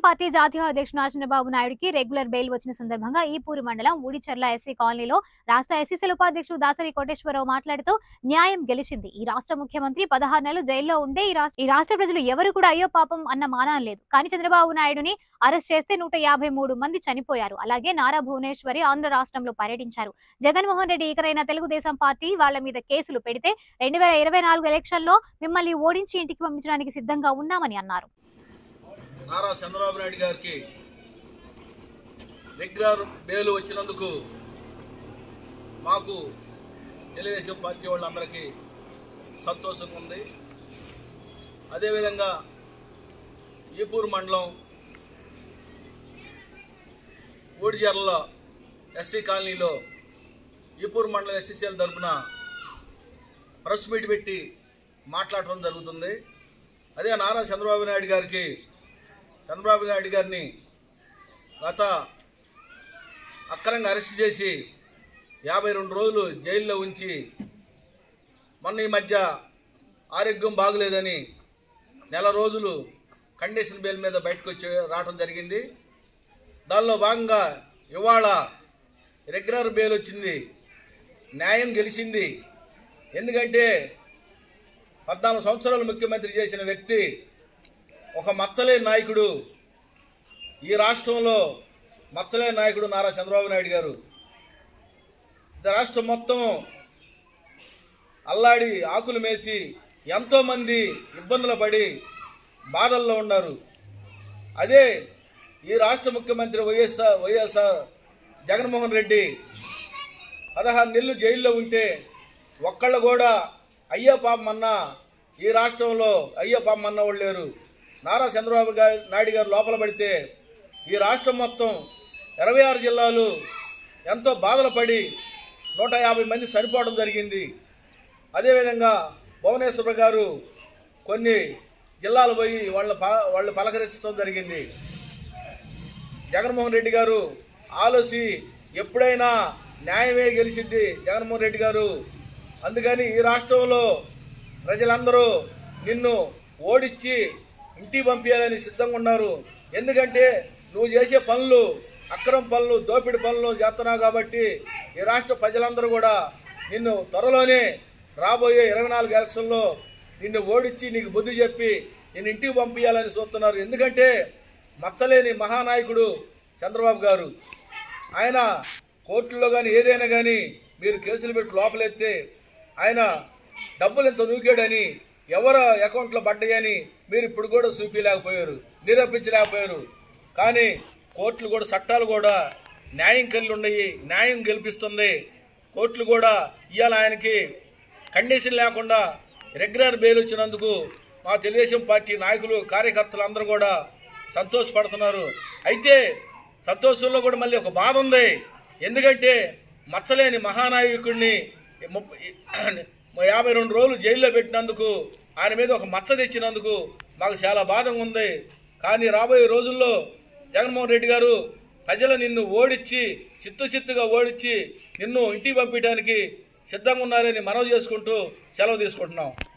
party జాతీయ అధ్యక్షుడు చంద్రబాబు నాయుడుకి రెగ్యులర్ బెయిల్ వచ్చిన సందర్భంగా ఈపూరి మండలం ఊడిచర్ల ఎస్సీ కాలనీలో రాష్ట్ర ఎస్సీసీల ఉపాధ్యక్షుడు దాసరి కోటేశ్వరరావు మాట్లాడుతూ న్యాయం గెలిచింది ఈ రాష్ట్ర ముఖ్యమంత్రి పదహారు నెలలు జైల్లో ఉండే ఈ రాష్ట్ర ఈ రాష్ట్ర ప్రజలు ఎవరు కూడా అయ్యో పాపం అన్న మానం లేదు కానీ చంద్రబాబు నాయుడుని అరెస్ట్ చేస్తే నూట యాభై మూడు మంది చనిపోయారు అలాగే నారా భువనేశ్వరి ఆంధ్ర రాష్ట్రంలో పర్యటించారు జగన్మోహన్ రెడ్డి ఇకరైనా తెలుగుదేశం పార్టీ వాళ్ళ మీద కేసులు పెడితే రెండు వేల ఇరవై నాలుగు ఎలక్షన్లో మిమ్మల్ని ఓడించి ఇంటికి పంపించడానికి సిద్ధంగా ఉన్నామని అన్నారు నారా చంద్రబాబు నాయుడు గారికి రెగ్యులర్ బెయిల్ వచ్చినందుకు మాకు తెలుగుదేశం పార్టీ వాళ్ళందరికీ సంతోషంగా ఉంది అదేవిధంగా ఈపూరు మండలం ఊడిజర్ల ఎస్సీ కాలనీలో ఈపూరు మండలం ఎస్సీసీఎల్ తరఫున ప్రెస్ మీట్ పెట్టి మాట్లాడటం జరుగుతుంది అదే నారా చంద్రబాబు నాయుడు గారికి చంద్రబాబు నాయుడు గారిని గత అక్రంగా అరెస్ట్ చేసి యాభై రెండు రోజులు జైల్లో ఉంచి మొన్న ఈ మధ్య ఆరోగ్యం బాగులేదని నెల రోజులు కండిషన్ బెయిల్ మీద బయటకు వచ్చి రావడం జరిగింది దానిలో భాగంగా ఇవాళ రెగ్యులర్ బెయిల్ వచ్చింది న్యాయం గెలిచింది ఎందుకంటే పద్నాలుగు సంవత్సరాలు ముఖ్యమంత్రి చేసిన వ్యక్తి ఒక మచ్చలేని నాయకుడు ఈ రాష్ట్రంలో మచ్చలేని నాయకుడు నారా చంద్రబాబు నాయుడు గారు ఈ రాష్ట్రం మొత్తం అల్లాడి ఆకులు మేసి ఎంతోమంది ఇబ్బందులు పడి బాధల్లో ఉన్నారు అదే ఈ రాష్ట్ర ముఖ్యమంత్రి వైఎస్ఆర్ వైఎస్ఆర్ జగన్మోహన్ రెడ్డి పదహారు నెలలు జైల్లో ఉంటే ఒక్కళ్ళు కూడా అయ్యో పాపం అన్నా ఈ రాష్ట్రంలో అయ్యో పాపం అన్న వాళ్ళు లేరు నారా చంద్రబాబు గారు నాయుడు గారు లోపల పడితే ఈ రాష్ట్రం మొత్తం ఇరవై ఆరు జిల్లాలు ఎంతో బాధలు పడి నూట యాభై మంది చనిపోవడం జరిగింది అదేవిధంగా భువనేశ్వర గారు కొన్ని జిల్లాలు పోయి వాళ్ళ ప- వాళ్ళు పలకరించడం జరిగింది జగన్మోహన్ రెడ్డి గారు ఆలోచి ఎప్పుడైనా న్యాయమే గెలిచిద్ది జగన్మోహన్ రెడ్డి గారు అందుకని ఈ రాష్ట్రంలో ప్రజలందరూ నిన్ను ఓడించి ఇంటికి పంపించాలని సిద్ధంగా ఉన్నారు ఎందుకంటే నువ్వు చేసే పనులు అక్రమ పనులు దోపిడి పనులు చేస్తున్నావు కాబట్టి ఈ రాష్ట్ర ప్రజలందరూ కూడా నిన్ను త్వరలోనే రాబోయే ఇరవై నాలుగు ఎలక్షన్లో నిన్ను ఓడించి నీకు బుద్ధి చెప్పి నేను ఇంటికి పంపించాలని చూస్తున్నారు ఎందుకంటే మచ్చలేని మహానాయకుడు చంద్రబాబు గారు ఆయన కోర్టుల్లో కానీ ఏదైనా కానీ మీరు కేసులు పెట్టి లోపలెత్తే ఆయన డబ్బులు ఎంత నూకాడని ఎవరు అకౌంట్లో పడ్డాయని మీరు ఇప్పుడు కూడా చూపించలేకపోయారు నిరూపించలేకపోయారు కానీ కోర్టులు కూడా చట్టాలు కూడా న్యాయం కలిగి ఉన్నాయి న్యాయం గెలిపిస్తుంది కోర్టులు కూడా ఇవాళ ఆయనకి కండిషన్ లేకుండా రెగ్యులర్ బెయిల్ వచ్చినందుకు మా తెలుగుదేశం పార్టీ నాయకులు కార్యకర్తలు అందరూ కూడా సంతోషపడుతున్నారు అయితే సంతోషంలో కూడా మళ్ళీ ఒక బాధ ఉంది ఎందుకంటే మచ్చలేని మహానాయకుడిని ముప్పై యాభై రెండు రోజులు జైల్లో పెట్టినందుకు ఆయన మీద ఒక మచ్చ తెచ్చినందుకు మాకు చాలా బాధగా ఉంది కానీ రాబోయే రోజుల్లో జగన్మోహన్ రెడ్డి గారు ప్రజలు నిన్ను ఓడించి చిత్తు చిత్తుగా ఓడించి నిన్ను ఇంటికి పంపించడానికి సిద్ధంగా ఉన్నారని మనవి చేసుకుంటూ సెలవు తీసుకుంటున్నాం